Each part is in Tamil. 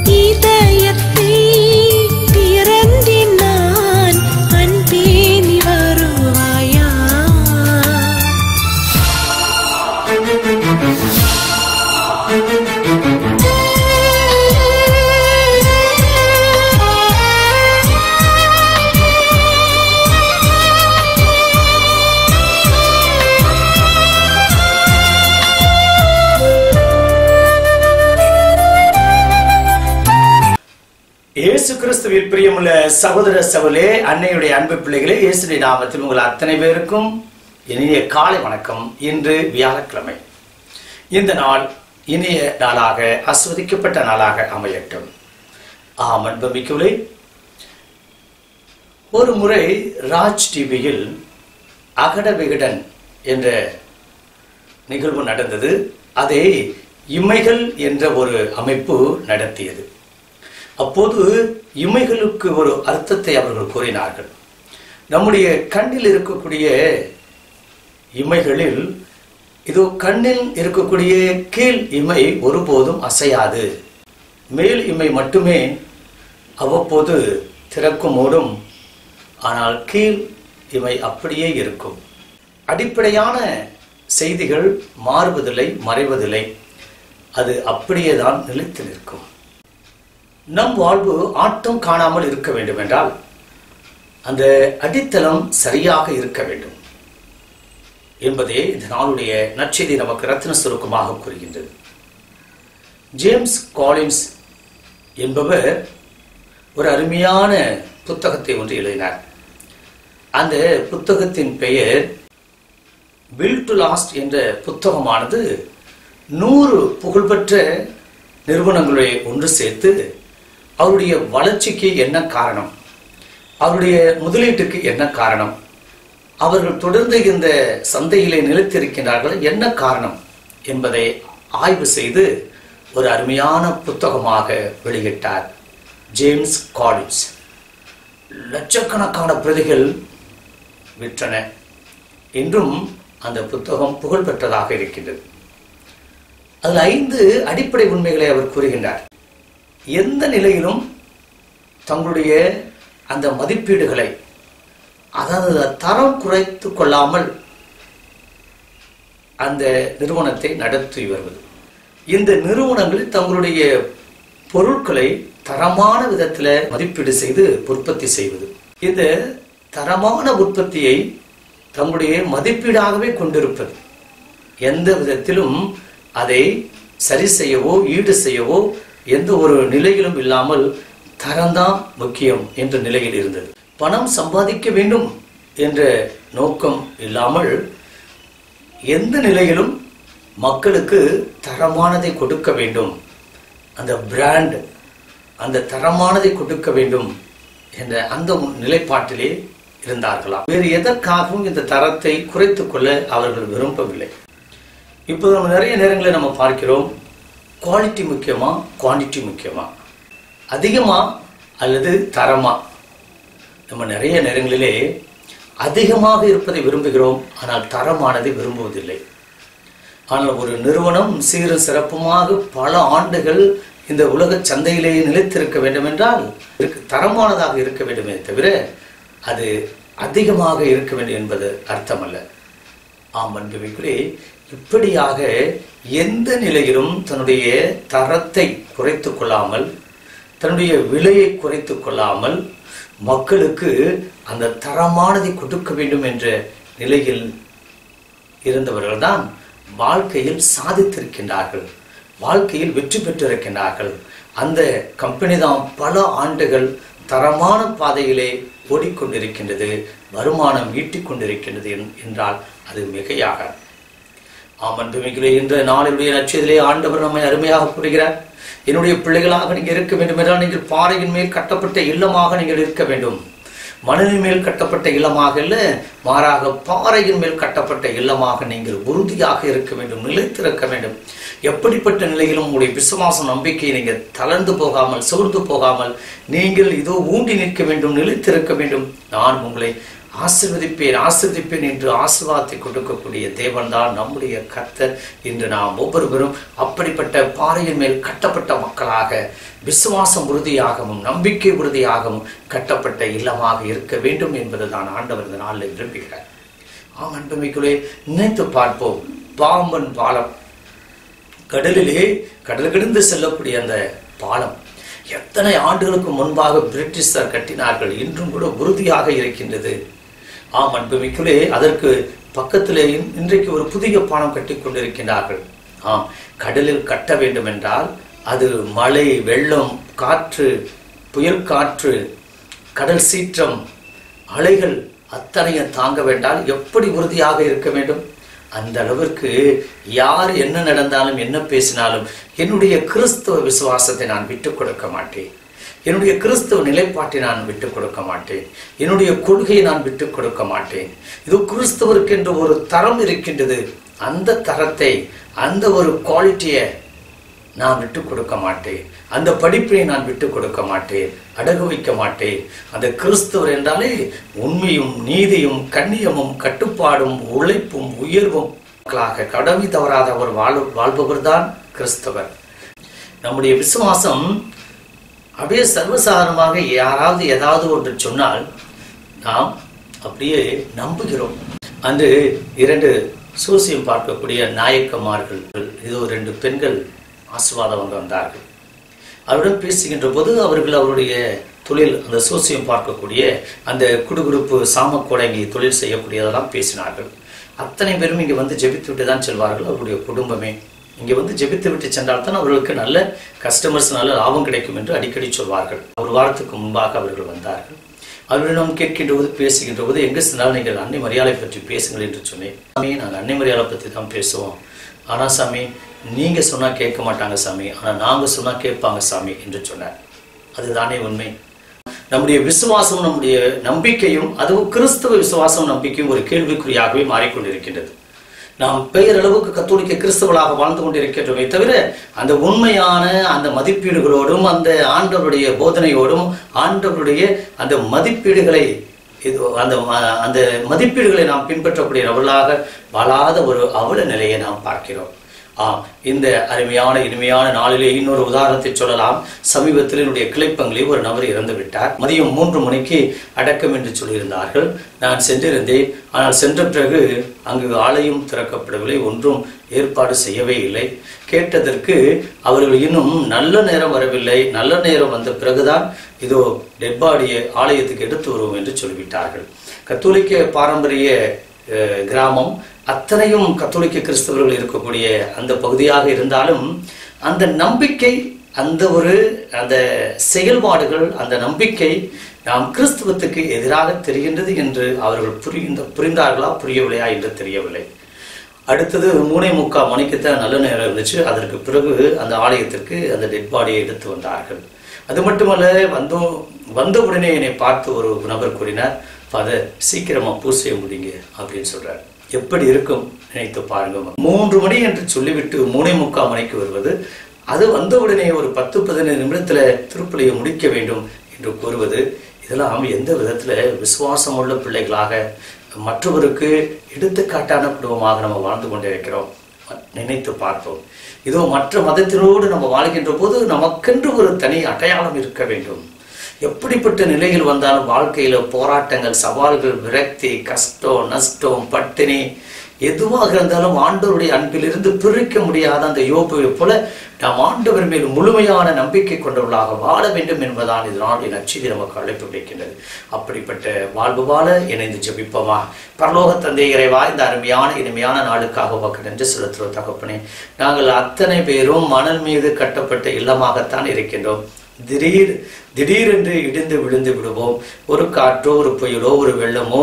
இதயத்தை திறந்தினான் அன்பே நீ வருவாயா இயேசு கிறிஸ்துவில் பிரியமுள்ள சகோதர சகோலே அன்னையுடைய அன்பு பிள்ளைகளே இயேசுடைய நாமத்தில் உங்கள் அத்தனை பேருக்கும் இனிய காலை வணக்கம் இன்று வியாழக்கிழமை இந்த நாள் இனிய நாளாக ஆஸ்வதிக்கப்பட்ட நாளாக அமையட்டும் ஆம் அன்பமிக்கவளே ஒரு முறை ராஜ் டிவியில் அகட விகடன் என்ற நிகழ்வு நடந்தது அதை இமைகள் என்ற ஒரு அமைப்பு நடத்தியது அப்போது இமைகளுக்கு ஒரு அர்த்தத்தை அவர்கள் கூறினார்கள் நம்முடைய கண்ணில் இருக்கக்கூடிய இமைகளில் இதோ கண்ணில் இருக்கக்கூடிய கீழ் இமை ஒருபோதும் அசையாது மேல் இமை மட்டுமே அவ்வப்போது திறக்கும் ஓடும் ஆனால் கீழ் இமை அப்படியே இருக்கும் அடிப்படையான செய்திகள் மாறுவதில்லை மறைவதில்லை அது அப்படியே தான் நிலைத்து நிற்கும் நம் வாழ்வு ஆட்டம் காணாமல் இருக்க வேண்டும் என்றால் அந்த அடித்தளம் சரியாக இருக்க வேண்டும் என்பதே இந்த நாளுடைய நற்செய்தி நமக்கு ரத்தின சுருக்கமாக கூறுகின்றது ஜேம்ஸ் காலின்ஸ் என்பவர் ஒரு அருமையான புத்தகத்தை ஒன்று எழுதினார் அந்த புத்தகத்தின் பெயர் வில் டு லாஸ்ட் என்ற புத்தகமானது நூறு புகழ்பெற்ற நிறுவனங்களை ஒன்று சேர்த்து அவருடைய வளர்ச்சிக்கு என்ன காரணம் அவருடைய முதலீட்டுக்கு என்ன காரணம் அவர்கள் தொடர்ந்து இந்த சந்தையிலே நிலைத்திருக்கின்றார்கள் என்ன காரணம் என்பதை ஆய்வு செய்து ஒரு அருமையான புத்தகமாக வெளியிட்டார் ஜேம்ஸ் காலின்ஸ் லட்சக்கணக்கான பிரதிகள் விற்றன இன்றும் அந்த புத்தகம் புகழ்பெற்றதாக இருக்கின்றது அதில் ஐந்து அடிப்படை உண்மைகளை அவர் கூறுகின்றார் எந்த நிலையிலும் தங்களுடைய அந்த மதிப்பீடுகளை அதாவது தரம் குறைத்து கொள்ளாமல் அந்த நிறுவனத்தை நடத்தி வருவது இந்த நிறுவனங்கள் தங்களுடைய பொருட்களை தரமான விதத்தில் மதிப்பீடு செய்து உற்பத்தி செய்வது இந்த தரமான உற்பத்தியை தங்களுடைய மதிப்பீடாகவே கொண்டிருப்பது எந்த விதத்திலும் அதை சரி செய்யவோ ஈடு செய்யவோ எந்த ஒரு நிலையிலும் இல்லாமல் தரம்தான் முக்கியம் என்ற நிலையில் இருந்தது பணம் சம்பாதிக்க வேண்டும் என்ற நோக்கம் இல்லாமல் எந்த நிலையிலும் மக்களுக்கு தரமானதை கொடுக்க வேண்டும் அந்த பிராண்ட் அந்த தரமானதை கொடுக்க வேண்டும் என்ற அந்த நிலைப்பாட்டிலே இருந்தார்களாம் வேறு எதற்காகவும் இந்த தரத்தை குறைத்துக் கொள்ள அவர்கள் விரும்பவில்லை இப்போ நம்ம நிறைய நேரங்களில் நம்ம பார்க்கிறோம் குவாலிட்டி முக்கியமா குவான்டிட்டி முக்கியமா அதிகமா அல்லது தரமா நம்ம நிறைய நேரங்களிலே அதிகமாக இருப்பதை விரும்புகிறோம் ஆனால் தரமானதை விரும்புவதில்லை ஆனால் ஒரு நிறுவனம் சீரும் சிறப்புமாக பல ஆண்டுகள் இந்த உலக சந்தையிலேயே நிலைத்திருக்க வேண்டும் என்றால் இருக்கு- தரமானதாக இருக்க வேண்டுமே தவிர அது அதிகமாக இருக்க வேண்டும் என்பது அர்த்தமல்ல ஆம் அன்புமிக்குள்ளே இப்படியாக எந்த நிலையிலும் தன்னுடைய தரத்தை குறைத்து கொள்ளாமல் தன்னுடைய விலையை குறைத்து கொள்ளாமல் மக்களுக்கு அந்த தரமானதை கொடுக்க வேண்டும் என்ற நிலையில் இருந்தவர்கள்தான் வாழ்க்கையில் சாதித்திருக்கின்றார்கள் வாழ்க்கையில் வெற்றி பெற்றிருக்கின்றார்கள் அந்த கம்பெனி தான் பல ஆண்டுகள் தரமான பாதையிலே ஓடிக்கொண்டிருக்கின்றது வருமானம் ஈட்டிக் கொண்டிருக்கின்றது என்- என்றால் அது மிகையாக ஆமன்புமிகளே என்ற நாளுடைய நட்சத்திலே ஆண்டவர் நம்மை அருமையாக கூறுகிறார் என்னுடைய பிள்ளைகளாக நீங்கள் இருக்க வேண்டும் என்றால் நீங்கள் பாறையின் மேல் கட்டப்பட்ட இல்லமாக நீங்கள் இருக்க வேண்டும் மணலின் மேல் கட்டப்பட்ட இல்லமாக இல்லை மாறாக பாறையின் மேல் கட்டப்பட்ட இல்லமாக நீங்கள் உறுதியாக இருக்க வேண்டும் நிலைத்திருக்க வேண்டும் எப்படிப்பட்ட நிலையிலும் உங்களுடைய விசுவாச நம்பிக்கையை நீங்கள் தளர்ந்து போகாமல் சோர்ந்து போகாமல் நீங்கள் இதோ ஊண்டி நிற்க வேண்டும் நிலைத்திருக்க வேண்டும் நான் உங்களை ஆசிர்வதிப்பேன் ஆசிர்வதிப்பேன் என்று ஆசீர்வாதத்தை கொடுக்கக்கூடிய தேவன்தான் நம்முடைய கர்த்தர் இன்று நாம் ஒவ்வொருவரும் அப்படிப்பட்ட பாறையின் மேல் கட்டப்பட்ட மக்களாக விசுவாசம் உறுதியாகவும் நம்பிக்கை உறுதியாகவும் கட்டப்பட்ட இல்லமாக இருக்க வேண்டும் என்பதுதான் ஆண்டவர் இந்த நாளில் விரும்புகிறார் ஆம் அன்புமிக்குள்ளே நினைத்து பார்ப்போம் பாம்பன் பாலம் கடலிலே கடல் கிடந்து செல்லக்கூடிய அந்த பாலம் எத்தனை ஆண்டுகளுக்கு முன்பாக பிரிட்டிஷார் கட்டினார்கள் இன்றும் கூட உறுதியாக இருக்கின்றது ஆம் அன்புமிக்குள்ளே அதற்கு பக்கத்திலே இன்- இன்றைக்கு ஒரு புதிய பாலம் கட்டி கொண்டிருக்கின்றார்கள் ஆம் கடலில் கட்ட வேண்டும் என்றால் அது மழை வெள்ளம் காற்று புயல் காற்று கடல் சீற்றம் அலைகள் அத்தனையும் தாங்க வேண்டால் எப்படி உறுதியாக இருக்க வேண்டும் அந்த அளவிற்கு யார் என்ன நடந்தாலும் என்ன பேசினாலும் என்னுடைய கிறிஸ்தவ விசுவாசத்தை நான் விட்டுக் கொடுக்க மாட்டேன் என்னுடைய கிறிஸ்தவ நிலைப்பாட்டை நான் விட்டுக் கொடுக்க மாட்டேன் என்னுடைய கொள்கையை நான் விட்டுக் கொடுக்க மாட்டேன் இது கிறிஸ்தவருக்கு என்று ஒரு தரம் இருக்கின்றது அந்த தரத்தை அந்த ஒரு குவாலிட்டியை நான் விட்டு கொடுக்க மாட்டேன் அந்த படிப்பினை நான் விட்டு கொடுக்க மாட்டேன் அடகு வைக்க மாட்டேன் அந்த கிறிஸ்தவர் என்றாலே உண்மையும் நீதியும் கண்ணியமும் கட்டுப்பாடும் உழைப்பும் உயர்வும் மக்களாக கடமை தவறாத ஒரு வாழ் வாழ்பவர் தான் கிறிஸ்தவர் நம்முடைய விசுவாசம் அப்படியே சர்வசாதாரணமாக யாராவது ஏதாவது ஒன்று சொன்னால் நாம் அப்படியே நம்புகிறோம் அன்று இரண்டு சூசியம் பார்க்கக்கூடிய நாயக்கமார்கள் இதோ ரெண்டு பெண்கள் ஆசீர்வாதம் வந்து வந்தார்கள் அவருடன் பேசுகின்ற போது அவர்கள் அவருடைய தொழில் அந்த சூசியம் பார்க்கக்கூடிய அந்த குடுகுடுப்பு சாமக்கோடங்கி தொழில் செய்யக்கூடியதெல்லாம் பேசினார்கள் அத்தனை பேரும் இங்கே வந்து ஜெபித்து விட்டு தான் செல்வார்கள் அவருடைய குடும்பமே இங்கே வந்து ஜெபித்து விட்டு சென்றால் தான் அவர்களுக்கு நல்ல கஸ்டமர்ஸ் நல்ல லாபம் கிடைக்கும் என்று அடிக்கடி சொல்வார்கள் ஒரு வாரத்துக்கு முன்பாக அவர்கள் வந்தார்கள் அவர்களிடம் கேட்கின்ற போது பேசுகின்ற போது எங்கே சென்றால் நீங்கள் அன்னை மரியாதை பற்றி பேசுங்கள் என்று சொன்னேன் சாமி நாங்கள் அன்னை மரியாதை பற்றி தான் பேசுவோம் ஆனால் சாமி நீங்கள் சொன்னால் கேட்க மாட்டாங்க சாமி ஆனால் நாங்கள் சொன்னால் கேட்பாங்க சாமி என்று சொன்னார் அதுதானே உண்மை நம்முடைய விசுவாசம் நம்முடைய நம்பிக்கையும் அதுவும் கிறிஸ்தவ விசுவாசம் நம்பிக்கையும் ஒரு கேள்விக்குறியாகவே மாறிக்கொண்டிருக்கின்றது நாம் பெயரளவுக்கு கத்தோலிக்க கிறிஸ்தவர்களாக வாழ்ந்து கொண்டிருக்கின்றோமே தவிர அந்த உண்மையான அந்த மதிப்பீடுகளோடும் அந்த ஆண்டவருடைய போதனையோடும் ஆண்டவருடைய அந்த மதிப்பீடுகளை இது அந்த ம- அந்த மதிப்பீடுகளை நாம் பின்பற்றக்கூடிய நபர்களாக வாழாத ஒரு அவல நிலையை நாம் பார்க்கிறோம் ஆம் இந்த அருமையான இனிமையான நாளிலே இன்னொரு உதாரணத்தை சொல்லலாம் சமீபத்தில் என்னுடைய கிளைப்பங்களில் ஒரு நபர் இறந்து விட்டார் மதியம் மூன்று மணிக்கு அடக்கம் என்று சொல்லியிருந்தார்கள் நான் சென்றிருந்தேன் ஆனால் சென்ற பிறகு அங்கு ஆலயம் திறக்கப்படவில்லை ஒன்றும் ஏற்பாடு செய்யவே இல்லை கேட்டதற்கு அவர்கள் இன்னும் நல்ல நேரம் வரவில்லை நல்ல நேரம் வந்த பிறகுதான் இதோ டெட் பாடியை ஆலயத்துக்கு எடுத்து வருவோம் என்று சொல்லிவிட்டார்கள் கத்தோலிக்க பாரம்பரிய அஹ், கிராமம் அத்தனையும் கத்தோலிக்க கிறிஸ்தவர்கள் இருக்கக்கூடிய அந்த பகுதியாக இருந்தாலும் அந்த நம்பிக்கை அந்த ஒரு அந்த செயல்பாடுகள் அந்த நம்பிக்கை நாம் கிறிஸ்துவத்துக்கு எதிராக தெரிகின்றது என்று அவர்கள் புரிந்த புரிந்தார்களா புரியவில்லையா என்று தெரியவில்லை அடுத்தது மூணே முக்கால் மணிக்கு தான் நல்ல நேரம் இருந்துச்சு அதற்கு பிறகு அந்த ஆலயத்திற்கு அந்த டெட் பாடியை எடுத்து வந்தார்கள் அது மட்டுமல்ல வந்தோம் வந்த உடனே என்னை பார்த்து ஒரு நபர் கூறினார் ஃபாதர் சீக்கிரமா பூசைய முடிங்க அப்படின்னு சொல்றார் எப்படி இருக்கும் நினைத்து பாருங்க மூன்று மணி என்று சொல்லிவிட்டு மூணே முக்கால் மணிக்கு வருவது அது வந்த உடனே ஒரு பத்து பதினைந்து நிமிடத்துல திருப்பலியை முடிக்க வேண்டும் என்று கூறுவது இதெல்லாம் எந்த விதத்துல விசுவாசம் உள்ள பிள்ளைகளாக மற்றவருக்கு எடுத்துக்காட்டான குடும்பமாக நம்ம வாழ்ந்து கொண்டிருக்கிறோம் நினைத்து பார்ப்போம் இதோ மற்ற மதத்தினோடு நம்ம வாழ்கின்ற போது நமக்கென்று ஒரு தனி அடையாளம் இருக்க வேண்டும் எப்படிப்பட்ட நிலையில் வந்தாலும் வாழ்க்கையில போராட்டங்கள் சவால்கள் விரக்தி கஷ்டம் நஷ்டம் பட்டினி எதுவாக இருந்தாலும் ஆண்டவருடைய அன்பிலிருந்து பிரிக்க முடியாத அந்த யோபுவை போல நாம் ஆண்டவர் மேல் முழுமையான நம்பிக்கை கொண்டவர்களாக வாழ வேண்டும் என்பதான் இதனால் நச்சிதி நமக்கு அழைப்பு விடுக்கின்றது அப்படிப்பட்ட வாழ்வு வாழ இணைந்து ஜெபிப்போமா பரலோக தந்தை இறைவா இந்த அருமையான இனிமையான நாளுக்காக உமக்கு நன்றி செலுத்துகிறோம் தகப்பனே நாங்கள் அத்தனை பேரும் மணல் மீது கட்டப்பட்ட இல்லமாகத்தான் இருக்கின்றோம் திடீர் திடீரென்று இடிந்து விழுந்து விடுவோம் ஒரு காற்றோ ஒரு புயலோ ஒரு வெள்ளமோ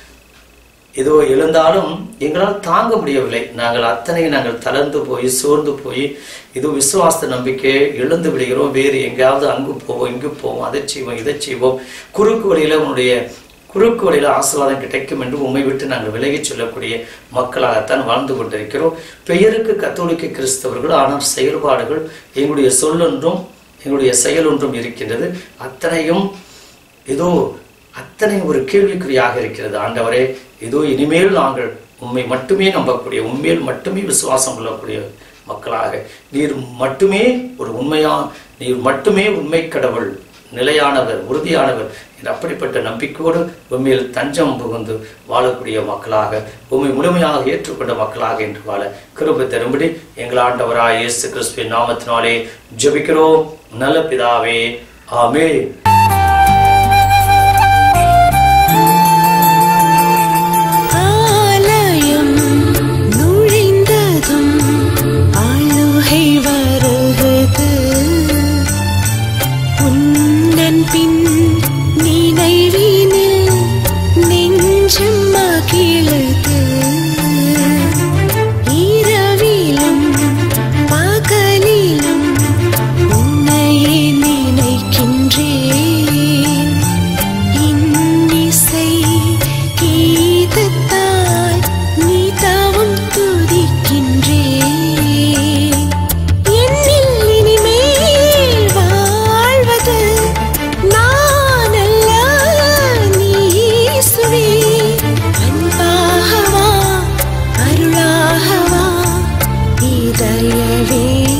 ஏதோ எழுந்தாலும் எங்களால் தாங்க முடியவில்லை நாங்கள் அத்தனை நாங்கள் தளர்ந்து போய் சோர்ந்து போய் இது விசுவாச நம்பிக்கை எழுந்து விடுகிறோம் வேறு எங்கேயாவது அங்கு போவோம் இங்கு போவோம் அதை செய்வோம் இதை செய்வோம் குறுக்கு வழியில உன்னுடைய குறுக்கு வழியில ஆசீர்வாதம் கிடைக்கும் என்று உண்மை விட்டு நாங்கள் விலகிச் சொல்லக்கூடிய மக்களாகத்தான் வாழ்ந்து கொண்டிருக்கிறோம் பெயருக்கு கத்தோலிக்க கிறிஸ்தவர்கள் ஆனால் செயல்பாடுகள் எங்களுடைய சொல்லொன்றும் எங்களுடைய செயல் ஒன்றும் இருக்கின்றது அத்தனையும் ஏதோ அத்தனை ஒரு கேள்விக்குறியாக இருக்கிறது ஆண்டவரே இதோ இனிமேல் நாங்கள் உண்மை மட்டுமே நம்பக்கூடிய உண்மையில் மட்டுமே விசுவாசம் கொள்ளக்கூடிய மக்களாக நீர் மட்டுமே ஒரு உண்மையா நீர் மட்டுமே உண்மை கடவுள் நிலையானவர் உறுதியானவர் என்ற அப்படிப்பட்ட நம்பிக்கையோடு உண்மையில் தஞ்சம் புகுந்து வாழக்கூடிய மக்களாக உண்மை முழுமையாக ஏற்றுக்கொண்ட மக்களாக என்று வாழ கிருபை தரும்படி எங்கள் ஆண்டவராய் இயேசு கிறிஸ்துவின் நாமத்தினாலே ஜெபிக்கிறோம் நல்ல பிதாவே ஆமென் ஆலயம் நுழைந்ததும் ஆளுகை வருகிறது உன்னன் பின் நினைவினில் நெஞ்சம் மகிழுது இரவிலும் பகலிலும் உன்னையே நினைக்கின்றேன் இன்னிசை கீதத்தால் நீ தாவும் துதிக்கின்றேன் என்னில் இனிமேல் வாழ்வது நான் அல்ல நீ இயேசுவே அன்பாகவா அருளாகவா இதயவே